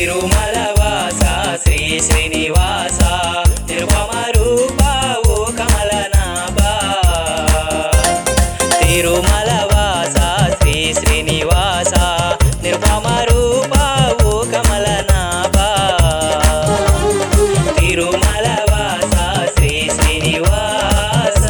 తిరుమల వాస శ్రీ శ్రీనివాస నిరుపమ రూప ఓ కమలనాభా తిరుమల వాస శ్రీ శ్రీనివాస నిరుపమ రూప ఓ కమలనాభా తిరుమల వాస శ్రీ శ్రీనివాస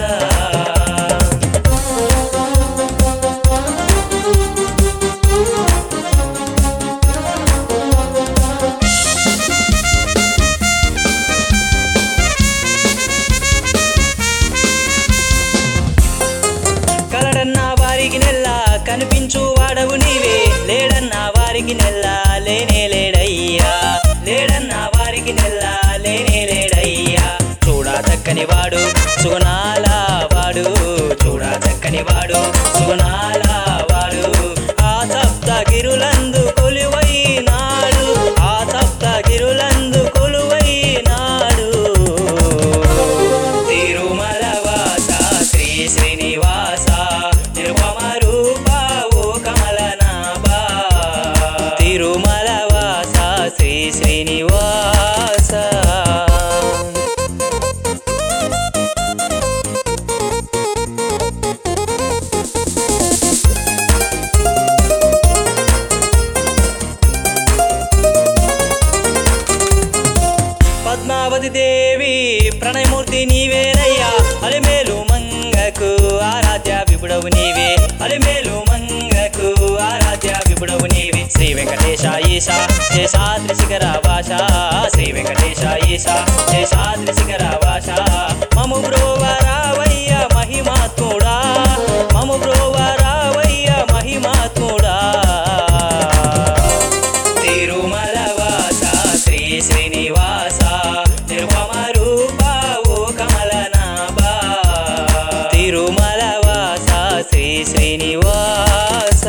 కలడన్న వారికి నెల్ల కనిపించు వాడవు నీవే లేడన్న వారికి నెల్ల లేనే లేడయ్యా లేడన్న వారికి నెల్ల లేనే లేడయ్యా చూడా దక్కని వాడు సుగుణాల వాడు చూడా దక్కని వాడు సుగుణాల వాడు ఆ సప్తగిరులందు కొలువైనాడు ఆ సప్తగిరులందు కొలువైనాడు తిరుమల వాస శ్రీ శ్రీనివాస నిరుపమ రూప ఓ కమలనాభా తిరుమల వాస శ్రీ శ్రీనివాస పద్మావతి దేవి ప్రణయమూర్తి నీవేనయ్యా అలిమేలు మంగకు ఆరాధ్య విపుడవు నీవే అలిమేలు మంగకు ఆరాధ్య విపుడవు నీవే శ్రీ వెంకటేశ ఈశా శేషాద్రి శిఖర వాస శ్రీ వెంకటేశ ఈశా శేషాద్రి శిఖర వాస మము బ్రోవరావయ్య మహిమాత్ముడా మము బ్రోవరావయ్య మహిమాత్ముడా తిరుమల వాస శ్రీ శ్రీనివాస నిరుపమ రూప ఓ కమలనాభా తిరుమల వాస శ్రీ శ్రీనివాస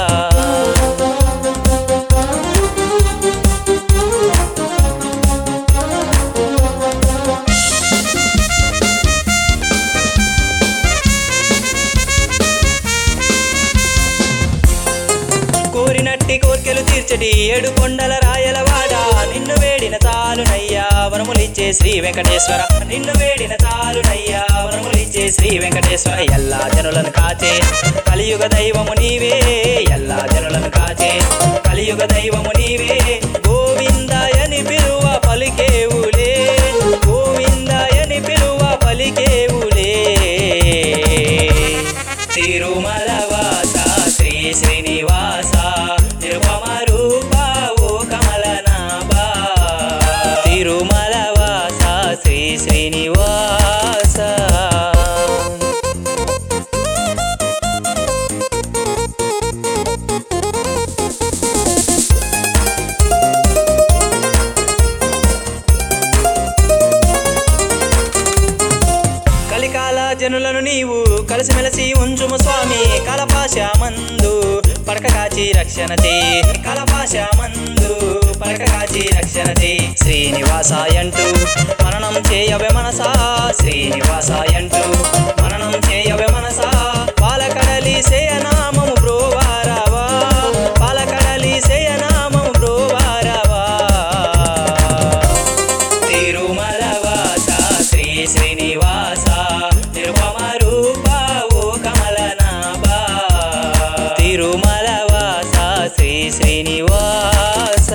కోరినట్టి కోర్కెలు తీర్చటి ఏడు కొండల రాయలవాడ నిన్ను వేడిన తాలునయ్యా వరములిచ్చే శ్రీ వెంకటేశ్వర నిన్ను వేడిన తాలునయ్యా వరములిచ్చే శ్రీ వెంకటేశ్వర ఎల్లా జనులను కాచే కలియుగ దైవము నీవే ఎల్లా జనులను కాచే కలియుగ దైవము నీవే గోవిందాయని పిలువ పలికేవులే గోవిందాయని పిలువ పలికేవులే తిరుమల వాస శ్రీ శ్రీనివాస నిరుపమ రూప ఓ కమలనాభా తిరుమల వాస శ్రీ శ్రీనివాస కలికాల జనులను నీవు కలిసిమెలిసి ఉంచుము స్వామి కలపాశ మందు పడక కాచి రక్షణ చే కలపాశ మందు పడక కాచి రక్షణ చే శ్రీనివాసాయంటూ మననం చేయవే మనసా శ్రీనివాసాయంటూ మననం చేయవే మనసా పాలకడలి శయనామము బ్రోవారావా పాలకడలి శయనామము బ్రోవారావా తిరుమల వాస శ్రీ శ్రీనివాస నిరుపమ రూప ఓ కమలనాభా తిరుమల వాస శ్రీ శ్రీనివాస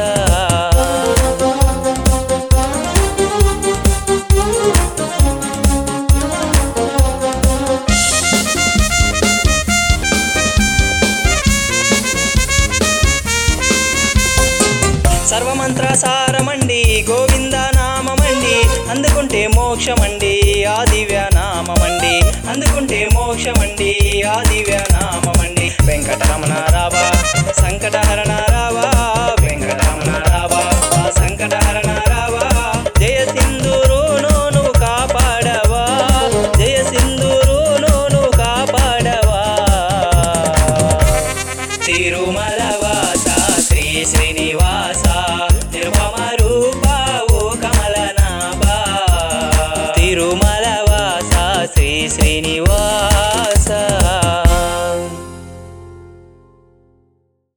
సర్వమంత్ర సారమండి గోవింద నామమండి అందుకుంటే మోక్షమండి ఆ దివ్య నామమండి అందుకుంటే మోక్షమండి ఆ దివ్య నామమండి వెంకటరమణ రావా సంకటహరణ రావా వెంకటరమణ రావా సంకటహరణ రావా జయ సింధూరు నువ్వు కాపాడవా జయ సింధూరు నువ్వు కాపాడవా తిరుమల వాస శ్రీ శ్రీనివాస నిరుపమ రూప ఓ కమలనాభా తిరుమల వాస శ్రీ శ్రీనివాస